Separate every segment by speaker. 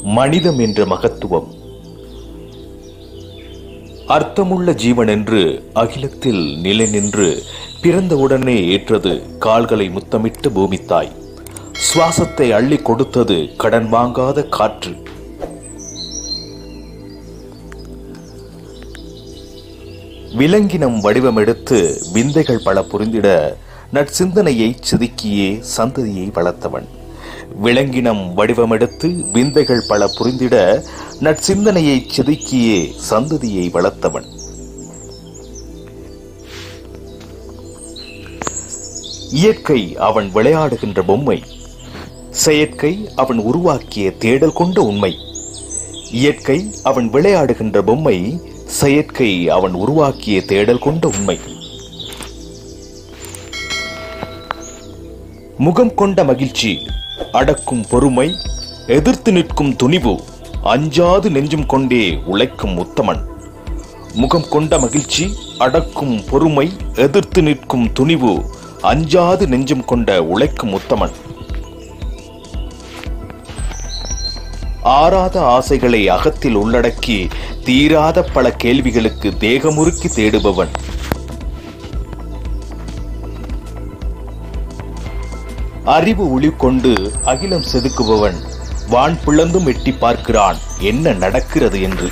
Speaker 1: மனிதம் என்ற மகத்துவம் அர்த்தமுள்ள ஜீவன் என்று அகிலத்தில் நிலை நின்று பிறந்தவுடனே ஏற்றது கால்களை முத்தமிட்ட பூமித்தாய் சுவாசத்தை அள்ளி கொடுத்தது கடன் வாங்காத காற்று விலங்கினம் வடிவமெடுத்து விந்தைகள் பல புரிந்திட நற்சிந்தனையை செதுக்கியே சந்ததியை வளர்த்தவன் விலங்கினம் வடிவமெடுத்து விந்தைகள் பல புரிந்திட நற்சிந்தனையை செதுக்கியே சந்ததியை வளர்த்தவன் இயற்கை அவன் விளையாடுகின்ற பொம்மை செயற்கை அவன் உருவாக்கிய தேடல் கொண்ட உண்மை இயற்கை அவன் விளையாடுகின்ற பொம்மை செயற்கை அவன் உருவாக்கிய தேடல் கொண்ட உண்மை முகம் கொண்ட மகிழ்ச்சி அடக்கும் பொறுமை எதிர்த்து நிற்கும் துணிவு அஞ்சாது நெஞ்சும் கொண்டே உழைக்கும் உத்தமன் முகம் கொண்ட மகிழ்ச்சி அடக்கும் பொறுமை எதிர்த்து நிற்கும் துணிவு அஞ்சாது நெஞ்சம் கொண்ட உழைக்கும் உத்தமன் ஆறாத ஆசைகளை அகத்தில் உள்ளடக்கி தீராத பல கேள்விகளுக்கு தேகமுறுக்கி தேடுபவன் அறிவு ஒளி கொண்டு அகிலம் செதுக்குபவன் வான் பிளந்தும் எட்டி பார்க்கிறான் என்ன நடக்கிறது என்று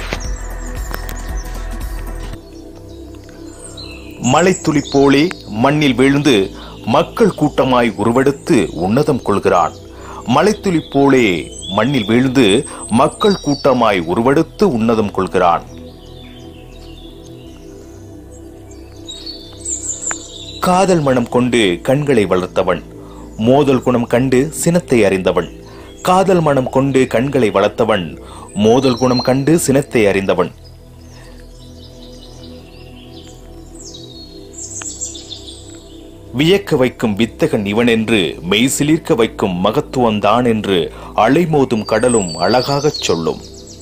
Speaker 1: மலைத்துளி போலே மண்ணில் விழுந்து மக்கள் கூட்டமாய் உருவெடுத்து உன்னதம் கொள்கிறான் மலைத்துளி போலே மண்ணில் வீழ்ந்து மக்கள் கூட்டமாய் உருவெடுத்து உன்னதம் கொள்கிறான் காதல் மனம் கொண்டு கண்களை வளர்த்தவன் மோதல் குணம் கண்டு சினத்தை அறிந்தவன் காதல் மனம் கொண்டு கண்களை வளர்த்தவன் மோதல் குணம் கண்டு சினத்தை அறிந்தவன் வியக்க வைக்கும் வித்தகன் இவன் என்று மெய்சிலிர்க்க வைக்கும் மகத்துவம் தான் என்று அலைமோதும் கடலும் அழகாகச் சொல்லும்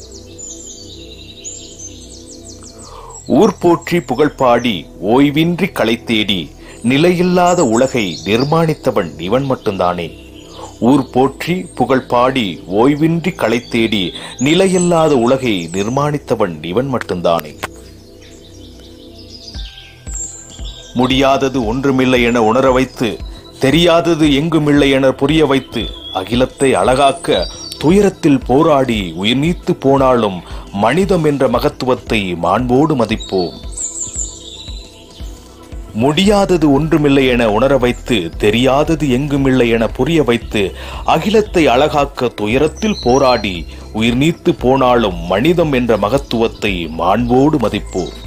Speaker 1: ஊர் போற்றி புகழ் பாடி ஓய்வின்றி களை தேடி நிலையில்லாத உலகை நிர்மாணித்தவன் இவன் மட்டும்தானே ஊர் போற்றி புகழ் பாடி ஓய்வின்றி களை தேடி நிலையில்லாத உலகை நிர்மாணித்தவன் இவன் மட்டும்தானே முடியாதது ஒன்றுமில்லை என உணர வைத்து தெரியாதது எங்குமில்லை என புரிய வைத்து அகிலத்தை அழகாக்க துயரத்தில் போராடி உயிர் நீத்து போனாலும் மனிதம் என்ற மகத்துவத்தை மாண்போடு மதிப்போம் முடியாதது ஒன்றுமில்லை என உணர வைத்து தெரியாதது எங்குமில்லை என புரிய வைத்து அகிலத்தை அழகாக்க துயரத்தில் போராடி உயிர் நீத்து போனாலும் மனிதம் என்ற மகத்துவத்தை மாண்போடு மதிப்போம்